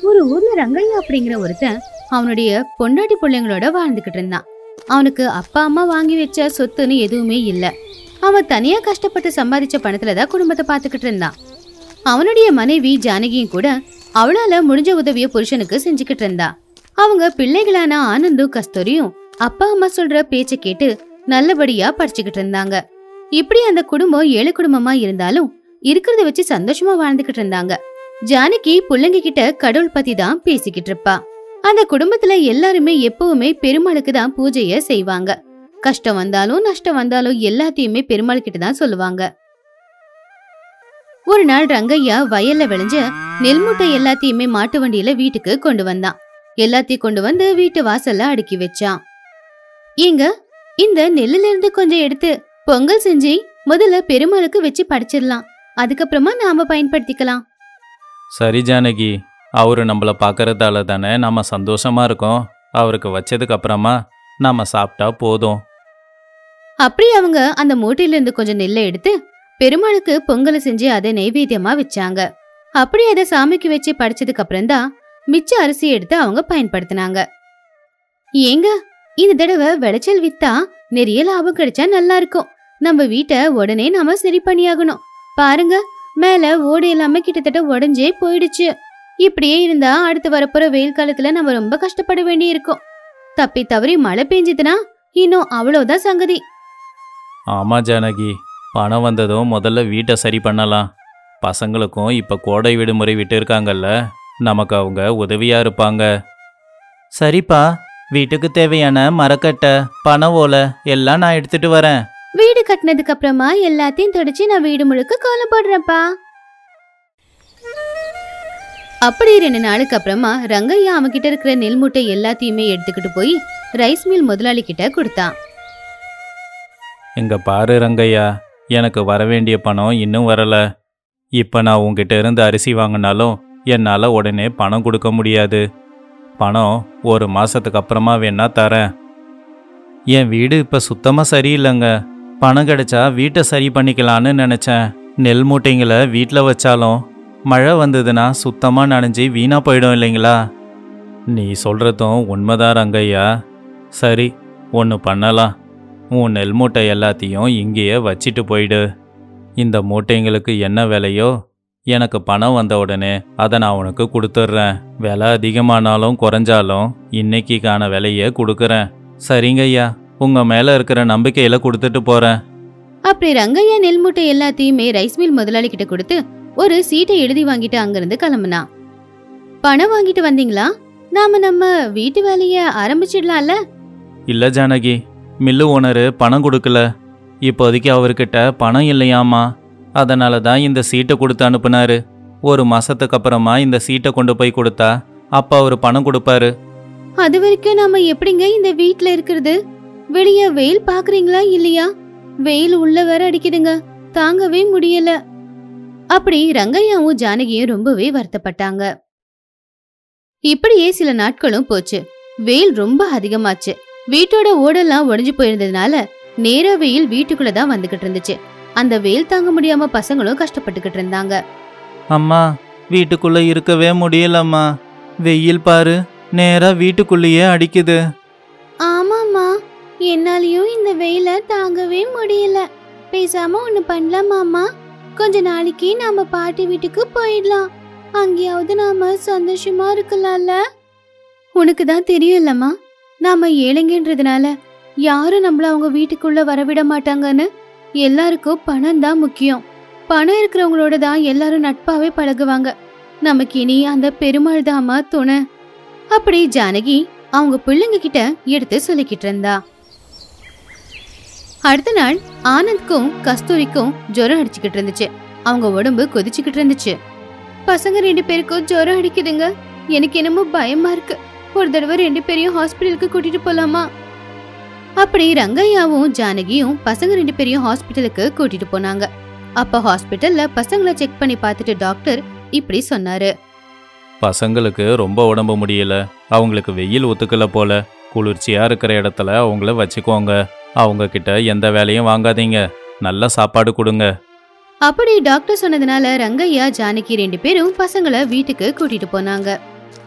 ஒரு ஊர்ல ரங்கையா அப்படிங்கிற ஒருத்தன் அவனுடைய பொண்டாட்டி பிள்ளைங்களோட வாழ்ந்துகிட்டு இருந்தான் அவனுக்கு அப்பா அம்மா வாங்கி வச்ச சொத்துன்னு எதுவுமே இல்ல அவன் தனியா கஷ்டப்பட்டு சம்பாதிச்ச பணத்துல தான் குடும்பத்தை பார்த்துக்கிட்டு இருந்தான் அவனுடைய மனைவி ஜானகியும் கூட அவளால முடிஞ்ச உதவிய புருஷனுக்கு செஞ்சுக்கிட்டு இருந்தா அவங்க பிள்ளைகளான ஆனந்தும் கஸ்தூரியும் அப்பா அம்மா சொல்ற பேச்ச கேட்டு நல்லபடியா படிச்சுக்கிட்டு இருந்தாங்க இப்படி அந்த குடும்பம் ஏழை குடும்பமா இருந்தாலும் இருக்கிறத வச்சு சந்தோஷமா வாழ்ந்துகிட்டு இருந்தாங்க ஜானகி புள்ளைங்க கிட்ட கடவுள் பத்தி தான் பேசிக்கிட்டு இருப்பா அந்த குடும்பத்துல எல்லாருமே எப்பவுமே பெருமாளுக்கு தான் பூஜைய செய்வாங்க கஷ்டம் வந்தாலும் நஷ்டம் வந்தாலும் எல்லாத்தையுமே பெருமாள் கிட்ட தான் சொல்லுவாங்க ஒரு நாள் ரங்கையா வயல்ல விளைஞ்ச நெல் மூட்டை எல்லாத்தையுமே மாட்டு வண்டியில வீட்டுக்கு கொண்டு வந்தான் எல்லாத்தையும் கொண்டு வந்து வீட்டு வாசல்ல அடுக்கி வச்சான் ஏங்க இந்த நெல்லுல இருந்து கொஞ்சம் எடுத்து பொங்கல் செஞ்சு முதல்ல பெருமாளுக்கு வச்சு படைச்சிடலாம் அதுக்கப்புறமா நாம பயன்படுத்திக்கலாம் சரி ஜானகி அவரு நம்மளை பார்க்கறதால தானே நம்ம சந்தோஷமா இருக்கோம் அவருக்கு வச்சதுக்கு அப்புறமா நாம சாப்பிட்டா போதும் அப்படி அவங்க அந்த மூட்டையில இருந்து கொஞ்சம் நெல்லை எடுத்து பெருமாளுக்கு பொங்கலை செஞ்சு அதை நைவேத்தியமா வச்சாங்க அப்படி அதை சாமிக்கு வச்சு படைச்சதுக்கு அப்புறம் தான் மிச்ச அரிசி எடுத்து அவங்க பயன்படுத்தினாங்க ஏங்க இந்த தடவை விளைச்சல் வித்தா நிறைய லாபம் கிடைச்சா நல்லா இருக்கும் நம்ம வீட்டை உடனே நாம சரி பண்ணியாகணும் பாருங்க மேல ஓடு எல்லாமே கிட்டத்தட்ட உடைஞ்சே போயிடுச்சு இப்படியே இருந்தா அடுத்து வரப்போற வெயில் காலத்துல நம்ம ரொம்ப கஷ்டப்பட வேண்டி இருக்கும் தப்பி தவறி மழை பெஞ்சதுன்னா இன்னும் அவ்வளவுதான் சங்கதி ஆமா ஜானகி பணம் வந்ததும் முதல்ல வீட்டை சரி பண்ணலாம் பசங்களுக்கும் இப்போ கோடை விடுமுறை விட்டு இருக்காங்கல்ல நமக்கு அவங்க உதவியா இருப்பாங்க சரிப்பா வீட்டுக்கு தேவையான மரக்கட்டை பண ஓலை எல்லாம் நான் எடுத்துட்டு வரேன் வீடு கட்டினதுக்கு அப்புறமா எல்லாத்தையும் தொடச்சு நான் வீடு முழுக்க கோலம் போடுறேன்ப்பா அப்படி ரெண்டு நாளுக்கு அப்புறமா ரங்கையா அவன்கிட்ட இருக்கிற நெல் மூட்டை எல்லாத்தையுமே எடுத்துக்கிட்டு போய் ரைஸ் மில் முதலாளி கிட்ட கொடுத்தான் இங்க பாரு ரங்கையா எனக்கு வர வேண்டிய பணம் இன்னும் வரல இப்போ நான் உங்ககிட்ட இருந்து அரிசி வாங்கினாலும் என்னால் உடனே பணம் கொடுக்க முடியாது பணம் ஒரு மாசத்துக்கு அப்புறமா வேணா தரேன் என் வீடு இப்போ சுத்தமாக சரியில்லைங்க பணம் கிடைச்சா வீட்டை சரி பண்ணிக்கலான்னு நினச்சேன் நெல் மூட்டைங்களை வீட்டில் வச்சாலும் மழை வந்ததுன்னா சுத்தமாக நனைஞ்சு வீணாக போயிடும் இல்லைங்களா நீ சொல்கிறதும் உண்மைதான் ரங்கையா சரி ஒன்று பண்ணலாம் உன் நெல் மூட்டை எல்லாத்தையும் இங்கேயே வச்சிட்டு போயிடு இந்த மூட்டைங்களுக்கு என்ன விலையோ எனக்கு பணம் வந்த உடனே அதை நான் உனக்கு கொடுத்துட்றேன் விலை அதிகமானாலும் குறைஞ்சாலும் இன்னைக்குக்கான விலையை கொடுக்குறேன் சரிங்க ஐயா உங்கள் மேலே இருக்கிற நம்பிக்கையில் கொடுத்துட்டு போகிறேன் அப்படி ரங்கையா நெல் மூட்டை எல்லாத்தையுமே ரைஸ் மில் முதலாளி கிட்ட கொடுத்து ஒரு சீட்டை எழுதி வாங்கிட்டு அங்கிருந்து கிளம்புனான் பணம் வாங்கிட்டு வந்தீங்களா நாம நம்ம வீட்டு வேலைய ஆரம்பிச்சிடலாம்ல இல்லை ஜானகி மில்லு ஓனரு பணம் கொடுக்கல இப்போதைக்கு அவர்கிட்ட பணம் இல்லையாமா அதனால தான் இந்த சீட்டை கொடுத்து அனுப்புனாரு ஒரு மாசத்துக்கு அப்புறமா இந்த சீட்டை கொண்டு போய் கொடுத்தா அப்பா அவர் பணம் கொடுப்பாரு அது வரைக்கும் நாம எப்படிங்க இந்த வீட்ல இருக்கிறது வெளிய வெயில் பாக்குறீங்களா இல்லையா வெயில் உள்ள வேற அடிக்குதுங்க தாங்கவே முடியல அப்படி ரங்கையாவும் ஜானகியும் ரொம்பவே வருத்தப்பட்டாங்க இப்படியே சில நாட்களும் போச்சு வெயில் ரொம்ப அதிகமாச்சு வீட்டோட ஓடெல்லாம் உடைஞ்சு போயிருந்ததுனால நேரா வெயில் வீட்டுக்குள்ள தான் வந்துகிட்டு இருந்துச்சு அந்த வெயில் தாங்க முடியாம பசங்களும் கஷ்டப்பட்டுக்கிட்டு இருந்தாங்க அம்மா வீட்டுக்குள்ள இருக்கவே முடியலம்மா வெயில் பாரு நேரா வீட்டுக்குள்ளேயே அடிக்குது ஆமாம்மா என்னாலயும் இந்த வெயில தாங்கவே முடியல பேசாம ஒண்ணு பண்ணலாமாமா கொஞ்ச நாளைக்கு நாம பாட்டி வீட்டுக்கு போயிடலாம் அங்கேயாவது நாம சந்தோஷமா இருக்கலாம்ல உனக்கு தான் தெரியும்லம்மா நாம ஏழைங்கன்றதுனால யாரும் நம்மள அவங்க வீட்டுக்குள்ள வரவிட மாட்டாங்கன்னு எல்லாருக்கும் பணம் தான் முக்கியம் பணம் இருக்கிறவங்களோட தான் எல்லாரும் நட்பாவே பழகுவாங்க நமக்கு இனி அந்த பெருமாள் தாமா துணை அப்படி ஜானகி அவங்க பிள்ளைங்க கிட்ட எடுத்து சொல்லிக்கிட்டு இருந்தா அடுத்த நாள் ஆனந்த்க்கும் கஸ்தூரிக்கும் ஜுரம் அடிச்சுக்கிட்டு இருந்துச்சு அவங்க உடம்பு கொதிச்சுக்கிட்டு இருந்துச்சு பசங்க ரெண்டு பேருக்கும் ஜுரம் அடிக்குதுங்க எனக்கு என்னமோ பயமா இருக்கு ஒரு தடவை ரெண்டு பேரையும் ஹாஸ்பிட்டலுக்கு கூட்டிட்டு போலாமா அப்படி ரங்கையாவும் ஜானகியும் பசங்க ரெண்டு பேரையும் ஹாஸ்பிட்டலுக்கு கூட்டிட்டு போனாங்க அப்ப ஹாஸ்பிட்டல்ல பசங்களை செக் பண்ணி பார்த்துட்டு டாக்டர் இப்படி சொன்னாரு பசங்களுக்கு ரொம்ப உடம்பு முடியல அவங்களுக்கு வெயில் ஒத்துக்கல போல குளிர்ச்சியா இருக்கிற இடத்துல அவங்கள வச்சுக்கோங்க அவங்க கிட்ட எந்த வேலையும் வாங்காதீங்க நல்ல சாப்பாடு கொடுங்க அப்படி டாக்டர் சொன்னதுனால ரங்கையா ஜானகி ரெண்டு பேரும் பசங்கள வீட்டுக்கு கூட்டிட்டு போனாங்க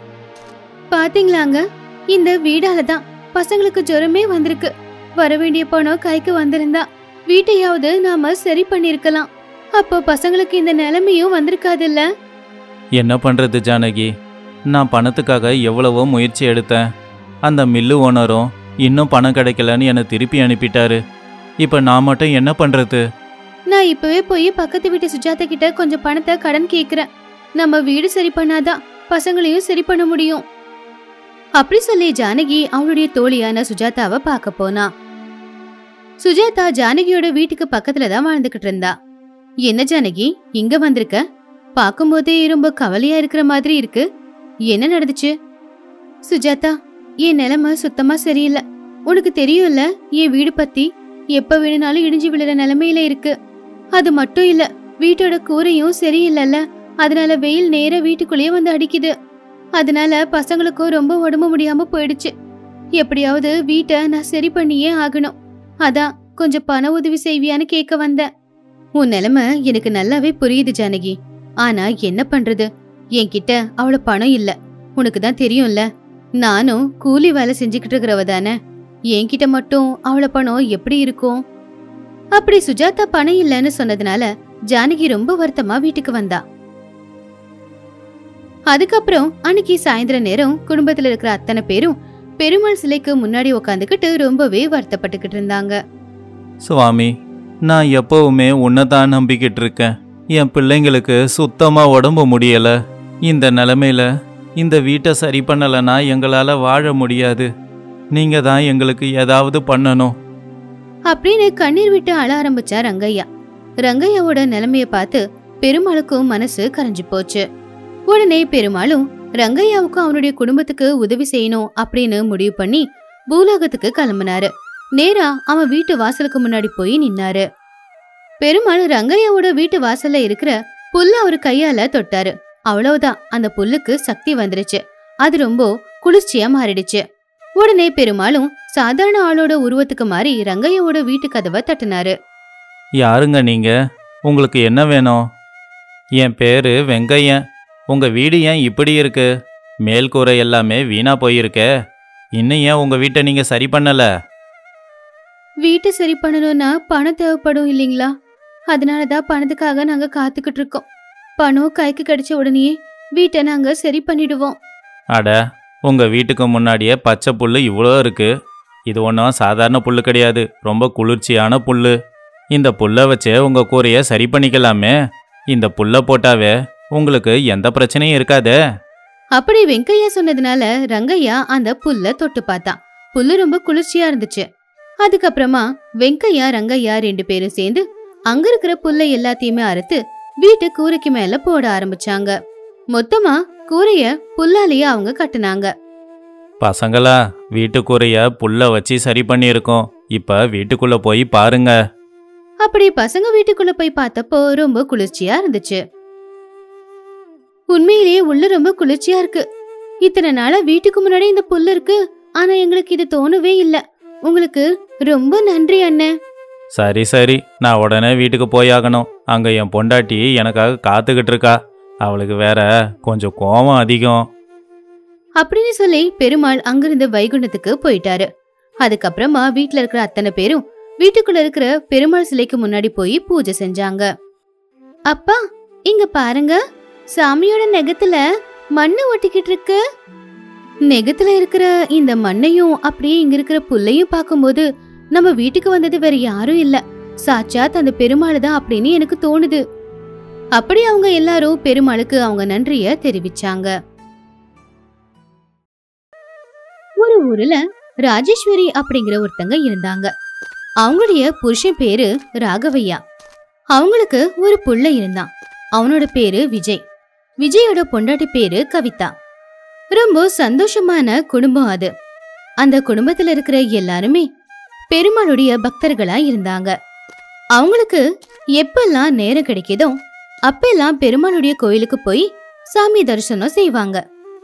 பாத்தீங்களாங்க இந்த வீடால தான் பசங்களுக்கு ஜுரமே வந்திருக்கு வர வேண்டிய பணம் கைக்கு வந்திருந்தா வீட்டையாவது நாம சரி பண்ணிருக்கலாம் அப்போ பசங்களுக்கு இந்த நிலைமையும் வந்திருக்காதுல்ல என்ன பண்ணுறது ஜானகி நான் பணத்துக்காக எவ்வளவோ முயற்சி எடுத்தேன் அந்த மில்லு ஓனரும் இன்னும் பணம் கிடைக்கலன்னு என்னை திருப்பி அனுப்பிட்டாரு இப்போ நான் மட்டும் என்ன பண்ணுறது நான் இப்பவே போய் பக்கத்து வீட்டு சுஜாதா கிட்ட கொஞ்சம் பணத்தை கடன் கேக்குறேன் நம்ம வீடு சரி பண்ணாதான் பசங்களையும் சரி பண்ண முடியும் அப்படி சொல்லி ஜானகி அவளுடைய தோழியான சுஜாதாவை பார்க்க போனா சுஜாதா ஜானகியோட வீட்டுக்கு பக்கத்துல தான் வாழ்ந்துகிட்டு இருந்தா என்ன ஜானகி இங்க வந்திருக்க பார்க்கும்போதே ரொம்ப கவலையா இருக்கிற மாதிரி இருக்கு என்ன நடந்துச்சு சுஜாதா என் நிலைமை சுத்தமா சரியில்லை உனக்கு தெரியும்ல என் வீடு பத்தி எப்ப வேணும்னாலும் இடிஞ்சு விழுற நிலைமையில இருக்கு அது மட்டும் இல்ல வீட்டோட கூரையும் சரியில்லைல்ல அதனால வெயில் நேரா வீட்டுக்குள்ளேயே வந்து அடிக்குது அதனால பசங்களுக்கும் ரொம்ப உடம்பு முடியாம போயிடுச்சு எப்படியாவது வீட்டை நான் சரி பண்ணியே ஆகணும் அதான் கொஞ்சம் பண உதவி செய்வியான்னு கேட்க வந்தேன் உன் நிலைமை எனக்கு நல்லாவே புரியுது ஜானகி ஆனா என்ன பண்றது என்கிட்ட அவ்வளவு பணம் இல்ல உனக்கு தான் தெரியும்ல நானும் கூலி வேலை செஞ்சுக்கிட்டு இருக்கிறவ தானே என்கிட்ட மட்டும் அவ்வளவு பணம் எப்படி இருக்கும் அப்படி சுஜாதா பணம் இல்லைன்னு சொன்னதுனால ஜானகி ரொம்ப வருத்தமா வீட்டுக்கு வந்தா அதுக்கப்புறம் அன்னைக்கு சாயந்தர நேரம் குடும்பத்துல இருக்கிற அத்தனை பேரும் பெருமாள் சிலைக்கு முன்னாடி உக்காந்துக்கிட்டு ரொம்பவே வருத்தப்பட்டுக்கிட்டு இருந்தாங்க சுவாமி நான் எப்பவுமே உன்னை தான் நம்பிக்கிட்டு இருக்கேன் என் பிள்ளைங்களுக்கு சுத்தமாக உடம்பு முடியலை இந்த நிலமையில இந்த வீட்டை சரி பண்ணலைன்னா எங்களால் வாழ முடியாது நீங்கள் தான் எங்களுக்கு ஏதாவது பண்ணணும் அப்படின்னு கண்ணீர் விட்டு அழ ஆரம்பிச்சா ரங்கையா ரங்கையாவோட நிலைமைய பார்த்து பெருமாளுக்கும் மனசு கரைஞ்சு போச்சு உடனே பெருமாளும் ரங்கையாவுக்கும் அவனுடைய குடும்பத்துக்கு உதவி செய்யணும் அப்படின்னு முடிவு பண்ணி பூலோகத்துக்கு கிளம்புனாரு நேரா அவன் வீட்டு வாசலுக்கு முன்னாடி போய் நின்னாரு பெருமாள் ரங்கையாவோட வீட்டு வாசல்ல இருக்கிற புல்ல அவரு கையால தொட்டாரு அவ்வளவுதான் அந்த புல்லுக்கு சக்தி வந்துருச்சு அது ரொம்ப குளிர்ச்சியா மாறிடுச்சு உடனே பெருமாளும் சாதாரண ஆளோட உருவத்துக்கு மாறி ரங்கையாவோட வீட்டு கதவை தட்டினாரு யாருங்க நீங்கள் உங்களுக்கு என்ன வேணும் என் பேர் வெங்கையன் உங்கள் வீடு ஏன் இப்படி இருக்கு மேல் கூரை எல்லாமே வீணாக போயிருக்கே இன்னும் ஏன் உங்கள் வீட்டை நீங்கள் சரி பண்ணலை வீட்டை சரி பண்ணணும்னா பணம் தேவைப்படும் இல்லைங்களா அதனாலதான் பணத்துக்காக நாங்க காத்துக்கிட்டு இருக்கோம் பணம் கைக்கு கிடைச்ச உடனே வீட்டை நாங்க சரி பண்ணிடுவோம் அட உங்கள் வீட்டுக்கு முன்னாடியே பச்சை புல் இவ்வளோ இருக்கு இது ஒன்றும் சாதாரண புல் கிடையாது ரொம்ப குளிர்ச்சியான புல் இந்த புல்லை வச்சே உங்கள் கூரையை சரி பண்ணிக்கலாமே இந்த புல்லை போட்டாவே உங்களுக்கு எந்த பிரச்சனையும் இருக்காதே அப்படி வெங்கையா சொன்னதுனால ரங்கையா அந்த புல்ல தொட்டு பார்த்தான் புல்லு ரொம்ப குளிர்ச்சியா இருந்துச்சு அதுக்கப்புறமா வெங்கையா ரங்கையா ரெண்டு பேரும் சேர்ந்து அங்க இருக்கிற புல்லை எல்லாத்தையுமே அறுத்து வீட்டு கூரைக்கு மேல போட ஆரம்பிச்சாங்க மொத்தமா கூரைய புல்லாலேயே அவங்க கட்டுனாங்க பசங்களா வீட்டு கூரையை புல்லை வச்சு சரி பண்ணியிருக்கோம் இப்போ வீட்டுக்குள்ளே போய் பாருங்க அப்படி பசங்க வீட்டுக்குள்ள போய் பார்த்தப்போ ரொம்ப குளிர்ச்சியா இருந்துச்சு உண்மையிலேயே உள்ள ரொம்ப குளிர்ச்சியா இருக்கு இத்தனை நாளா வீட்டுக்கு முன்னாடி இந்த புல்லு இருக்கு ஆனா எங்களுக்கு இது தோணவே இல்ல உங்களுக்கு ரொம்ப நன்றி அண்ணே சரி சரி நான் உடனே வீட்டுக்கு போயாகணும் அங்கே என் பொண்டாட்டி எனக்காக காத்துக்கிட்டு இருக்கா அவளுக்கு வேற கொஞ்சம் கோபம் அதிகம் அப்படின்னு சொல்லி பெருமாள் அங்கிருந்து வைகுண்டத்துக்கு போயிட்டாரு அதுக்கப்புறமா வீட்ல இருக்கிற அத்தனை பேரும் வீட்டுக்குள்ள இருக்கிற பெருமாள் சிலைக்கு முன்னாடி போய் பூஜை செஞ்சாங்க அப்பா இங்க பாருங்க சாமியோட நெகத்துல மண்ணு ஒட்டிக்கிட்டு இருக்கு நெகத்துல இருக்கிற இந்த மண்ணையும் அப்படியே இங்க இருக்கிற புல்லையும் பார்க்கும்போது நம்ம வீட்டுக்கு வந்தது வேற யாரும் இல்ல சாட்சாத் அந்த பெருமாள் தான் அப்படின்னு எனக்கு தோணுது அப்படி அவங்க எல்லாரும் பெருமாளுக்கு அவங்க நன்றிய தெரிவிச்சாங்க ஒரு ஊர்ல ராஜேஸ்வரி அப்படிங்கிற ஒருத்தங்க இருந்தாங்க அவங்களுடைய புருஷன் பேரு ராகவையா அவங்களுக்கு ஒரு புள்ள இருந்தான் அவனோட பேரு விஜய் விஜயோட பொண்டாட்டி பேரு கவிதா ரொம்ப சந்தோஷமான குடும்பம் அது அந்த குடும்பத்துல இருக்கிற எல்லாருமே பெருமாளுடைய பக்தர்களா இருந்தாங்க அவங்களுக்கு எப்பெல்லாம் நேரம் கிடைக்குதோ அப்பெல்லாம் பெருமாளுடைய கோயிலுக்கு போய் சாமி தரிசனம் செய்வாங்க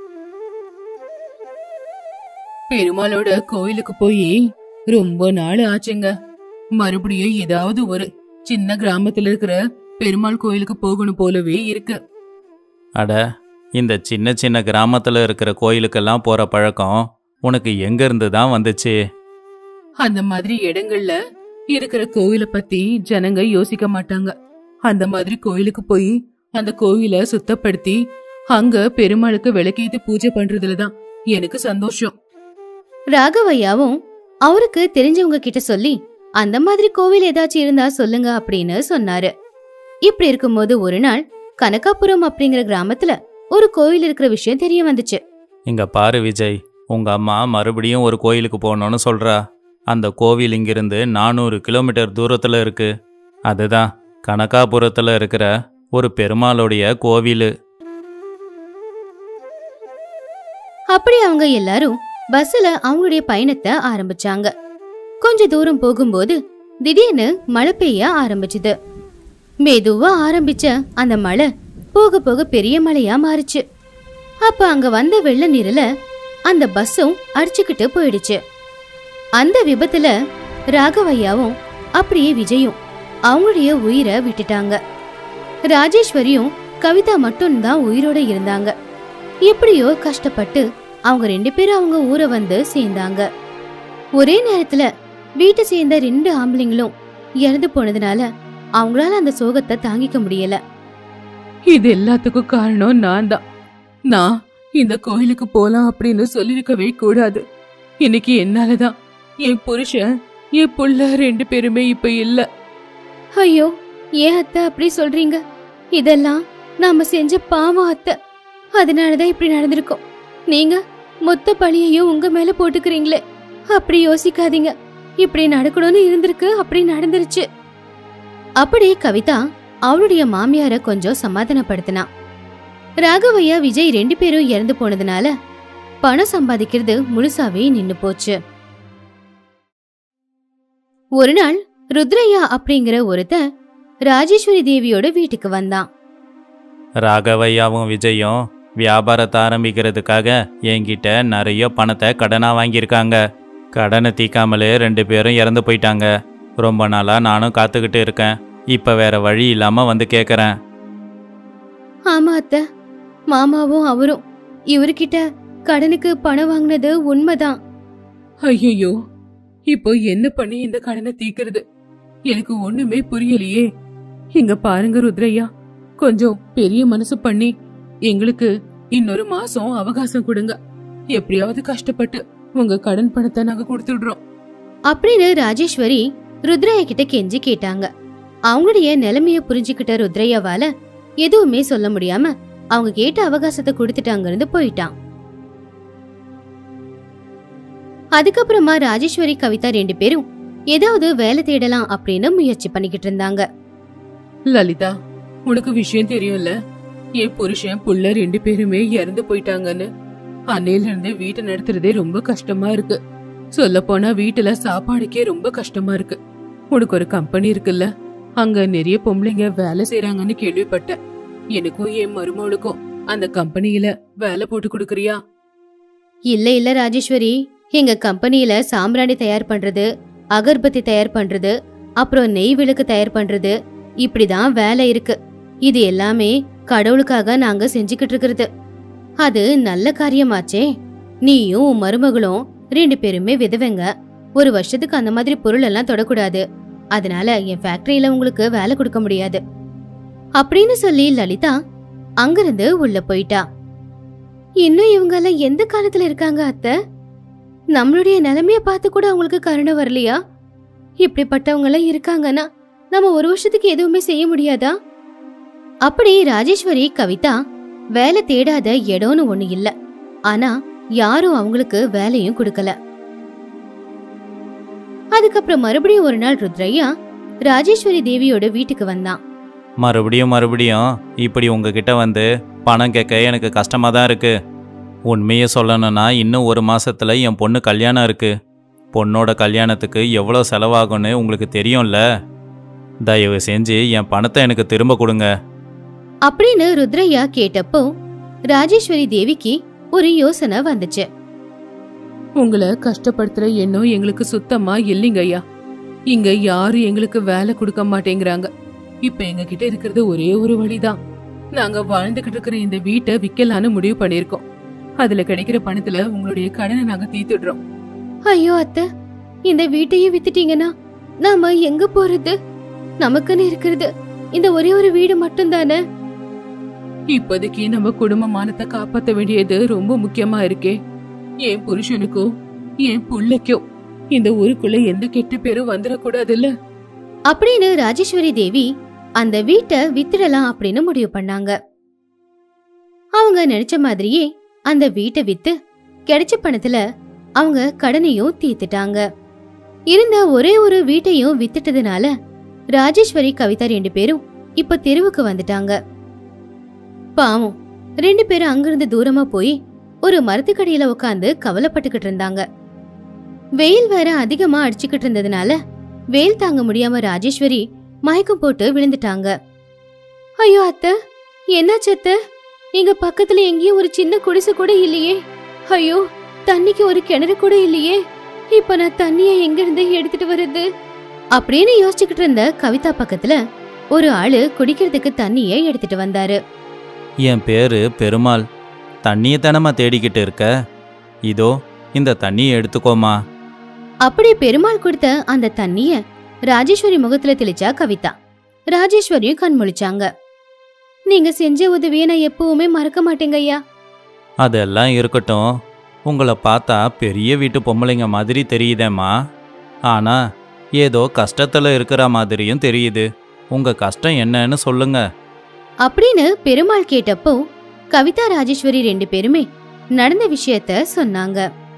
பெருமாளோட கோயிலுக்கு போய் ரொம்ப நாள் ஆச்சுங்க மறுபடியும் ஏதாவது ஒரு சின்ன கிராமத்துல இருக்கிற பெருமாள் கோயிலுக்கு போகணும் போலவே இருக்கு அட இந்த சின்ன சின்ன கிராமத்தில் இருக்கிற கோயிலுக்கெல்லாம் போகிற பழக்கம் உனக்கு எங்கேருந்து தான் வந்துச்சு அந்த மாதிரி இடங்கள்ல இருக்கிற கோயில பத்தி ஜனங்க யோசிக்க மாட்டாங்க அந்த மாதிரி கோயிலுக்கு போய் அந்த கோயிலை சுத்தப்படுத்தி அங்க பெருமாளுக்கு விளக்கேத்தி பூஜை பண்றதுலதான் எனக்கு சந்தோஷம் ராகவையாவும் அவருக்கு தெரிஞ்சவங்க கிட்ட சொல்லி அந்த மாதிரி கோவில் ஏதாச்சும் இருந்தா சொல்லுங்க அப்படின்னு சொன்னாரு இப்படி இருக்கும்போது ஒரு நாள் கனகாபுரம் அப்படிங்கிற கிராமத்துல ஒரு கோவில் இருக்கிற விஷயம் தெரிய வந்துச்சு இங்க பாரு விஜய் உங்க அம்மா மறுபடியும் ஒரு கோயிலுக்கு போகணும்னு சொல்றா அந்த கோவில் இங்கிருந்து நானூறு கிலோமீட்டர் தூரத்தில் இருக்கு அதுதான் கனகாபுரத்தில் இருக்கிற ஒரு பெருமாளுடைய கோவில் அப்படி அவங்க எல்லாரும் பஸ்ல அவங்களுடைய பயணத்தை ஆரம்பிச்சாங்க கொஞ்ச தூரம் போகும்போது திடீர்னு மழை பெய்ய ஆரம்பிச்சுது மெதுவா ஆரம்பிச்ச அந்த மழை போக போக பெரிய மழையா மாறுச்சு அப்ப அங்க வந்த வெள்ள நீர்ல அந்த பஸ்ஸும் அடிச்சுக்கிட்டு போயிடுச்சு அந்த விபத்துல ராகவையாவும் அப்படியே விஜயும் அவங்களுடைய உயிரை விட்டுட்டாங்க ராஜேஸ்வரியும் கவிதா மட்டும்தான் உயிரோட இருந்தாங்க எப்படியோ கஷ்டப்பட்டு அவங்க ரெண்டு பேரும் அவங்க ஊரை வந்து சேர்ந்தாங்க ஒரே நேரத்துல வீட்டை சேர்ந்த ரெண்டு ஆம்பளைங்களும் இறந்து போனதுனால அவங்களால அந்த சோகத்தை தாங்கிக்க முடியல இது எல்லாத்துக்கும் காரணம் நான் தான் நான் இந்த கோயிலுக்கு போலாம் அப்படின்னு சொல்லிருக்கவே கூடாது இன்னைக்கு என்னாலதான் என் புருஷன் என் புள்ள ரெண்டு பேருமே இப்ப இல்ல ஐயோ ஏன் அத்தை அப்படி சொல்றீங்க இதெல்லாம் நாம செஞ்ச பாவம் அத்தை அதனாலதான் இப்படி நடந்திருக்கோம் நீங்க மொத்த பழியையும் உங்க மேல போட்டுக்கிறீங்களே அப்படி யோசிக்காதீங்க இப்படி நடக்கணும்னு இருந்திருக்கு அப்படி நடந்துருச்சு அப்படி கவிதா அவளுடைய மாமியார கொஞ்சம் சமாதானப்படுத்தினா ராகவையா விஜய் ரெண்டு பேரும் இறந்து போனதுனால பணம் சம்பாதிக்கிறது முழுசாவே நின்னு போச்சு ஒரு நாள் ருத்ரையா அப்படிங்கிற ஒருத்தன் ராஜேஸ்வரி தேவியோட வீட்டுக்கு வந்தான் ராகவையாவும் விஜயும் வியாபாரத்தை ஆரம்பிக்கிறதுக்காக என்கிட்ட நிறைய பணத்தை கடனாக வாங்கியிருக்காங்க கடனை தீக்காமலே ரெண்டு பேரும் இறந்து போயிட்டாங்க ரொம்ப நாளாக நானும் காத்துக்கிட்டு இருக்கேன் இப்போ வேற வழி இல்லாமல் வந்து கேட்குறேன் ஆமா அத்த மாமாவும் அவரும் இவர்கிட்ட கடனுக்கு பணம் வாங்கினது உண்மைதான் ஐயோ இப்போ என்ன பண்ணி இந்த கடனை தீக்கிறது எனக்கு ஒண்ணுமே புரியலையே இங்க பாருங்க ருத்ரையா கொஞ்சம் பெரிய மனசு பண்ணி எங்களுக்கு இன்னொரு மாசம் அவகாசம் கொடுங்க எப்படியாவது கஷ்டப்பட்டு உங்க கடன் பணத்தை நாங்க கொடுத்துடுறோம் அப்படின்னு ராஜேஸ்வரி ருத்ரையா கிட்ட கெஞ்சி கேட்டாங்க அவங்களுடைய நிலைமைய புரிஞ்சுக்கிட்ட ருத்ரையாவால எதுவுமே சொல்ல முடியாம அவங்க கேட்ட அவகாசத்தை கொடுத்துட்டு இருந்து போயிட்டான் அதுக்கப்புறமா ராஜேஸ்வரி கவிதா ரெண்டு பேரும் ஏதாவது வேலை தேடலாம் அப்படின்னு முயற்சி பண்ணிக்கிட்டு இருந்தாங்க லலிதா உனக்கு விஷயம் தெரியும்ல என் புருஷன் புள்ள ரெண்டு பேருமே இறந்து போயிட்டாங்கன்னு அன்னையில இருந்து வீட்டை நடத்துறதே ரொம்ப கஷ்டமா இருக்கு சொல்ல போனா வீட்டுல சாப்பாடுக்கே ரொம்ப கஷ்டமா இருக்கு உனக்கு ஒரு கம்பெனி இருக்குல்ல அங்க நிறைய பொம்பளைங்க வேலை செய்யறாங்கன்னு கேள்விப்பட்டேன் எனக்கும் என் மருமகளுக்கும் அந்த கம்பெனியில வேலை போட்டு கொடுக்கறியா இல்ல இல்ல ராஜேஸ்வரி எங்க கம்பெனியில சாம்பிராணி தயார் பண்றது அகர்பத்தி தயார் பண்றது அப்புறம் நெய் விளக்கு தயார் பண்றது இப்படிதான் வேலை இருக்கு இது எல்லாமே கடவுளுக்காக நாங்க செஞ்சுக்கிட்டு இருக்கிறது அது நல்ல காரியமாச்சே நீயும் உன் மருமகளும் ரெண்டு பேருமே விதவைங்க ஒரு வருஷத்துக்கு அந்த மாதிரி பொருள் எல்லாம் தொடக்கூடாது அதனால என் ஃபேக்டரியில உங்களுக்கு வேலை கொடுக்க முடியாது அப்படின்னு சொல்லி லலிதா அங்கிருந்து உள்ள போயிட்டா இன்னும் இவங்க எல்லாம் எந்த காலத்துல இருக்காங்க அத்தை நம்மளுடைய நிலைமைய பார்த்து கூட அவங்களுக்கு கருணை வரலையா இப்படிப்பட்டவங்க எல்லாம் இருக்காங்கன்னா நம்ம ஒரு வருஷத்துக்கு எதுவுமே செய்ய முடியாதா அப்படி ராஜேஸ்வரி கவிதா வேலை தேடாத இடம்னு ஒண்ணு இல்ல ஆனா யாரும் அவங்களுக்கு வேலையும் கொடுக்கல அதுக்கப்புறம் மறுபடியும் ஒரு நாள் ருத்ரையா ராஜேஸ்வரி தேவியோட வீட்டுக்கு வந்தான் மறுபடியும் மறுபடியும் இப்படி உங்ககிட்ட வந்து பணம் கேட்க எனக்கு கஷ்டமாக தான் இருக்கு உண்மையை சொல்லணும்னா இன்னும் ஒரு மாசத்துல என் பொண்ணு கல்யாணம் இருக்கு பொண்ணோட கல்யாணத்துக்கு எவ்வளோ செலவாகும்னு உங்களுக்கு தெரியும்ல தயவு செஞ்சு என் பணத்தை எனக்கு திரும்ப கொடுங்க அப்படின்னு ருத்ரையா கேட்டப்போ ராஜேஸ்வரி தேவிக்கு ஒரு யோசனை வந்துச்சு உங்களை கஷ்டப்படுத்துற எண்ணம் எங்களுக்கு சுத்தமா இல்லைங்க ஐயா இங்க யாரும் எங்களுக்கு வேலை கொடுக்க மாட்டேங்கிறாங்க இப்ப எங்க கிட்ட இருக்கிறது ஒரே ஒரு வழிதான் நாங்க வாழ்ந்துகிட்டு இருக்கிற இந்த வீட்டை விக்கலான்னு முடிவு பண்ணிருக்கோம் அதுல கிடைக்கிற பணத்துல உங்களுடைய கடனை நாங்க தீர்த்துடுறோம் ஐயோ அத்தை இந்த வீட்டையே வித்துட்டீங்கன்னா நாம எங்க போறது நமக்குன்னு இருக்கிறது இந்த ஒரே ஒரு வீடு மட்டும் தானே இப்போதைக்கு நம்ம குடும்ப மானத்தை காப்பாத்த வேண்டியது ரொம்ப முக்கியமா இருக்கே என் புருஷனுக்கோ என் புள்ளைக்கோ இந்த ஊருக்குள்ள எந்த கெட்ட பேரும் வந்துடக்கூடாதுல்ல அப்படின்னு ராஜேஸ்வரி தேவி அந்த வீட்டை வித்துடலாம் அப்படின்னு முடிவு பண்ணாங்க அவங்க நினைச்ச மாதிரியே அந்த வீட்டை வித்து கிடைச்ச பணத்துல அவங்க கடனையும் தீர்த்துட்டாங்க இருந்த ஒரே ஒரு வீட்டையும் வித்துட்டதுனால ராஜேஸ்வரி கவிதா ரெண்டு பேரும் இப்ப தெருவுக்கு வந்துட்டாங்க பாவம் ரெண்டு பேரும் அங்கிருந்து தூரமா போய் ஒரு மரத்துக்கடியில உட்காந்து கவலைப்பட்டுக்கிட்டு இருந்தாங்க வெயில் வேற அதிகமா அடிச்சுக்கிட்டு இருந்ததுனால வெயில் தாங்க முடியாம ராஜேஸ்வரி மயக்கம் போட்டு விழுந்துட்டாங்க ஐயோ அத்தை என்னாச்சு அத்தை எங்க பக்கத்துல எங்கேயும் ஒரு சின்ன குடிசை கூட இல்லையே ஐயோ தண்ணிக்கு ஒரு கிணறு கூட இல்லையே இப்ப நான் தண்ணிய எங்க இருந்து எடுத்துட்டு வருது அப்படின்னு யோசிச்சுக்கிட்டு இருந்த கவிதா பக்கத்துல ஒரு ஆளு குடிக்கிறதுக்கு தண்ணிய எடுத்துட்டு வந்தாரு என் பேரு பெருமாள் தண்ணியை தானம்மா தேடிக்கிட்டு இருக்க இதோ இந்த தண்ணியை எடுத்துக்கோமா அப்படி பெருமாள் கொடுத்த அந்த தண்ணிய ராஜேஸ்வரி முகத்துல தெளிச்சா கவிதா ராஜேஸ்வரியும் கண் முழிச்சாங்க நீங்க செஞ்ச உதவியை நான் எப்பவுமே மறக்க மாட்டேங்க ஐயா அதெல்லாம் இருக்கட்டும் உங்களை பார்த்தா பெரிய வீட்டு பொம்பளைங்க மாதிரி தெரியுதேம்மா ஆனா ஏதோ கஷ்டத்துல இருக்கிற மாதிரியும் தெரியுது உங்க கஷ்டம் என்னன்னு சொல்லுங்க அப்படின்னு பெருமாள் கேட்டப்போ கவிதா ராஜேஸ்வரி ரெண்டு பேருமே நடந்த விஷயத்த சொன்னாங்க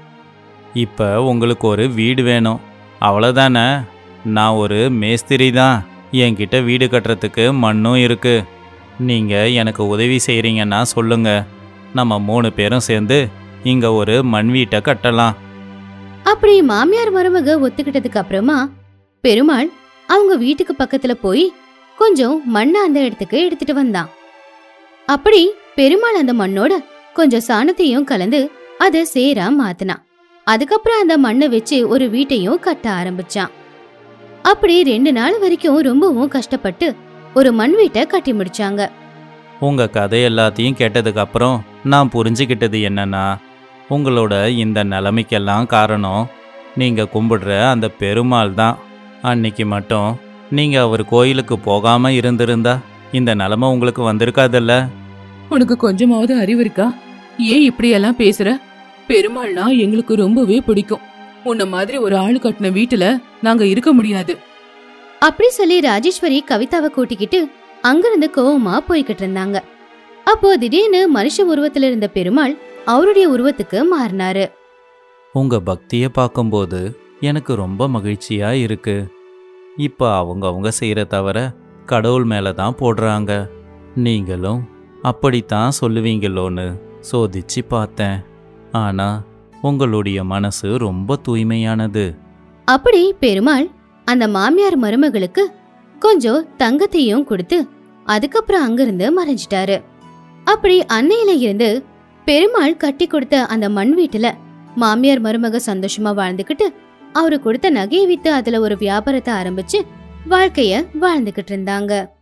இப்ப உங்களுக்கு ஒரு வீடு வேணும் அவ்வளோதானே நான் ஒரு மேஸ்திரி தான் என்கிட்ட வீடு கட்டுறதுக்கு மண்ணும் இருக்கு நீங்க எனக்கு உதவி செய்றீங்கன்னா சொல்லுங்க நம்ம மூணு பேரும் சேர்ந்து இங்க ஒரு மண் வீட்டை கட்டலாம் அப்படி மாமியார் மருமக ஒத்துக்கிட்டதுக்கு அப்புறமா பெருமாள் அவங்க வீட்டுக்கு பக்கத்துல போய் கொஞ்சம் மண்ணை அந்த இடத்துக்கு எடுத்துட்டு வந்தான் அப்படி பெருமாள் அந்த மண்ணோட கொஞ்சம் சாணத்தையும் கலந்து அதை சேரா மாத்தினான் அதுக்கப்புறம் அந்த மண்ணை வச்சு ஒரு வீட்டையும் கட்ட ஆரம்பிச்சான் அப்படி ரெண்டு நாள் வரைக்கும் ரொம்பவும் கஷ்டப்பட்டு ஒரு மண் வீட்டை கட்டி முடிச்சாங்க உங்க கதை எல்லாத்தையும் கேட்டதுக்கு அப்புறம் நான் புரிஞ்சுக்கிட்டது என்னன்னா உங்களோட இந்த நிலைமைக்கெல்லாம் காரணம் நீங்க கும்பிடுற அந்த பெருமாள் தான் அன்னைக்கு மட்டும் நீங்க அவர் கோயிலுக்கு போகாம இருந்திருந்தா இந்த நிலைமை உங்களுக்கு வந்திருக்காதல்ல உனக்கு கொஞ்சமாவது அறிவு இருக்கா ஏன் இப்படி எல்லாம் பேசுற பெருமாள்னா எங்களுக்கு ரொம்பவே பிடிக்கும் உன்ன மாதிரி ஒரு ஆளு கட்டின வீட்டுல நாங்க இருக்க முடியாது அப்படி சொல்லி ராஜேஸ்வரி கவிதாவை கூட்டிக்கிட்டு அங்கிருந்து கோவமா போய்கிட்டு இருந்தாங்க அப்போ திடீர்னு மனுஷ உருவத்துல இருந்த பெருமாள் அவருடைய உருவத்துக்கு மாறினாரு உங்க பக்தியை பார்க்கும்போது எனக்கு ரொம்ப மகிழ்ச்சியா இருக்கு இப்போ அவங்கவங்க செய்கிற தவிர கடவுள் மேலே தான் போடுறாங்க நீங்களும் அப்படித்தான் சொல்லுவீங்களோன்னு சோதிச்சு பார்த்தேன் ஆனா உங்களுடைய மனசு ரொம்ப தூய்மையானது அப்படி பெருமாள் அந்த மாமியார் மருமகளுக்கு கொஞ்சம் தங்கத்தையும் கொடுத்து அதுக்கப்புறம் அங்கிருந்து மறைஞ்சிட்டாரு அப்படி அன்னையில இருந்து பெருமாள் கட்டி கொடுத்த அந்த மண் வீட்டுல மாமியார் மருமக சந்தோஷமா வாழ்ந்துகிட்டு அவரு கொடுத்த நகையை வித்து அதுல ஒரு வியாபாரத்தை ஆரம்பிச்சு வாழ்க்கைய வாழ்ந்துகிட்டு இருந்தாங்க